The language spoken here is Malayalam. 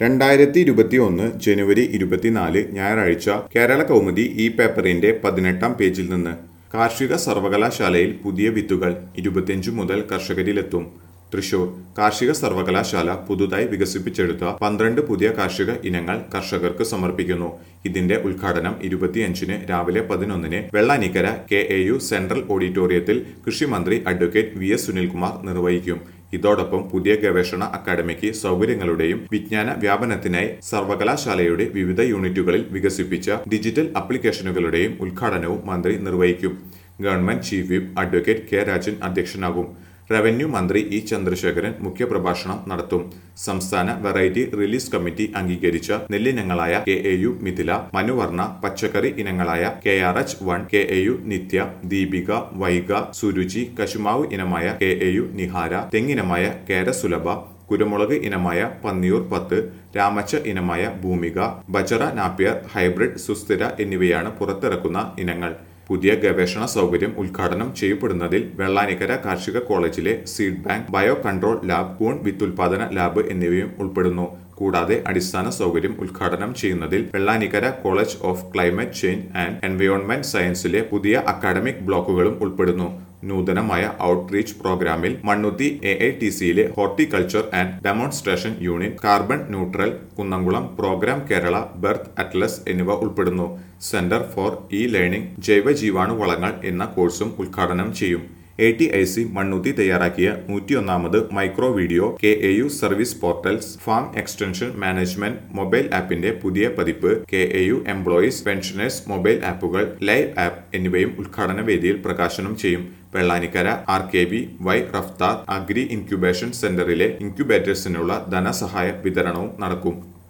രണ്ടായിരത്തി ഇരുപത്തി ഒന്ന് ജനുവരി ഇരുപത്തിനാല് ഞായറാഴ്ച കേരള കൗമുദി ഈ പേപ്പറിന്റെ പതിനെട്ടാം പേജിൽ നിന്ന് കാർഷിക സർവകലാശാലയിൽ പുതിയ വിത്തുകൾ ഇരുപത്തിയഞ്ചു മുതൽ കർഷകരിലെത്തും തൃശൂർ കാർഷിക സർവകലാശാല പുതുതായി വികസിപ്പിച്ചെടുത്ത പന്ത്രണ്ട് പുതിയ കാർഷിക ഇനങ്ങൾ കർഷകർക്ക് സമർപ്പിക്കുന്നു ഇതിന്റെ ഉദ്ഘാടനം ഇരുപത്തിയഞ്ചിന് രാവിലെ പതിനൊന്നിന് Vellanikkara K A U central ഓഡിറ്റോറിയത്തിൽ കൃഷിമന്ത്രി അഡ്വക്കേറ്റ് വി എസ് സുനിൽകുമാർ നിർവഹിക്കും ഇതോടൊപ്പം പുതിയ ഗവേഷണ അക്കാദമിക്ക് സൗകര്യങ്ങളുടെയും വിജ്ഞാന വ്യാപനത്തിനായി സർവകലാശാലയുടെ വിവിധ യൂണിറ്റുകളിൽ വികസിപ്പിച്ച ഡിജിറ്റൽ ആപ്ലിക്കേഷനുകളുടെയും ഉദ്ഘാടനവും മന്ത്രി നിർവഹിക്കും government chief whip advocate K Rajan അധ്യക്ഷനാകും റവന്യൂ മന്ത്രി ഇ ചന്ദ്രശേഖരൻ മുഖ്യപ്രഭാഷണം നടത്തും സംസ്ഥാന വെറൈറ്റി റിലീസ് കമ്മിറ്റി അംഗീകരിച്ച നെല്ലിനങ്ങളായ K A U Mithila Manuvarna പച്ചക്കറി ഇനങ്ങളായ K R H one K A U Nithya Deepika Vaiga Suruchi കശുമാവ് ഇനമായ കെ എ യു നിഹാര തെങ്ങിനമായ കേരസുലഭ കുരുമുളക് ഇനമായ പന്നിയൂർ പത്ത് രാമച്ച ഇനമായ ഭൂമിക ബജറ നാപ്പിയർ ഹൈബ്രിഡ് സുസ്ഥിര എന്നിവയാണ് പുറത്തിറക്കുന്ന ഇനങ്ങൾ പുതിയ ഗവേഷണ സൗകര്യം ഉദ്ഘാടനം ചെയ്യപ്പെടുന്നതിൽ വെള്ളാനിക്കര കാർഷിക കോളേജിലെ seed bank bio control lab കൂൺ വിത്തുൽപാദന ലാബ് എന്നിവയും ഉൾപ്പെടുന്നു കൂടാതെ അടിസ്ഥാന സൗകര്യം ഉദ്ഘാടനം ചെയ്യുന്നതിൽ Vellanikkara college of climate change and environment സയൻസിലെ പുതിയ അക്കാഡമിക് ബ്ലോക്കുകളും ഉൾപ്പെടുന്നു നൂതനമായ ഔട്ട്റീച്ച് പ്രോഗ്രാമിൽ മണ്ണുത്തി എ ഐ ടി സിയിലെ horticulture and demonstration unit carbon neutral Kunnamkulam programme Kerala birth atlas എന്നിവ ഉൾപ്പെടുന്നു സെന്റർ ഫോർ ഇ ലേണിംഗ് ജൈവ ജീവാണു വളങ്ങൾ എന്ന കോഴ്സും ഉദ്ഘാടനം ചെയ്യും A T I C Mannuthy തയ്യാറാക്കിയ നൂറ്റിയൊന്നാമത് micro video K A U service portals farm extension management mobile ആപ്പിന്റെ പുതിയ പതിപ്പ് K A U employees pensioners mobile ആപ്പുകൾ ലൈവ് ആപ്പ് എന്നിവയും ഉദ്ഘാടന വേദിയിൽ പ്രകാശനം ചെയ്യും Vellanikkara R K B Y Raftaar agri incubation സെന്ററിലെ ഇൻക്യുബേറ്റേഴ്സിനുള്ള ധനസഹായ വിതരണവും നടക്കും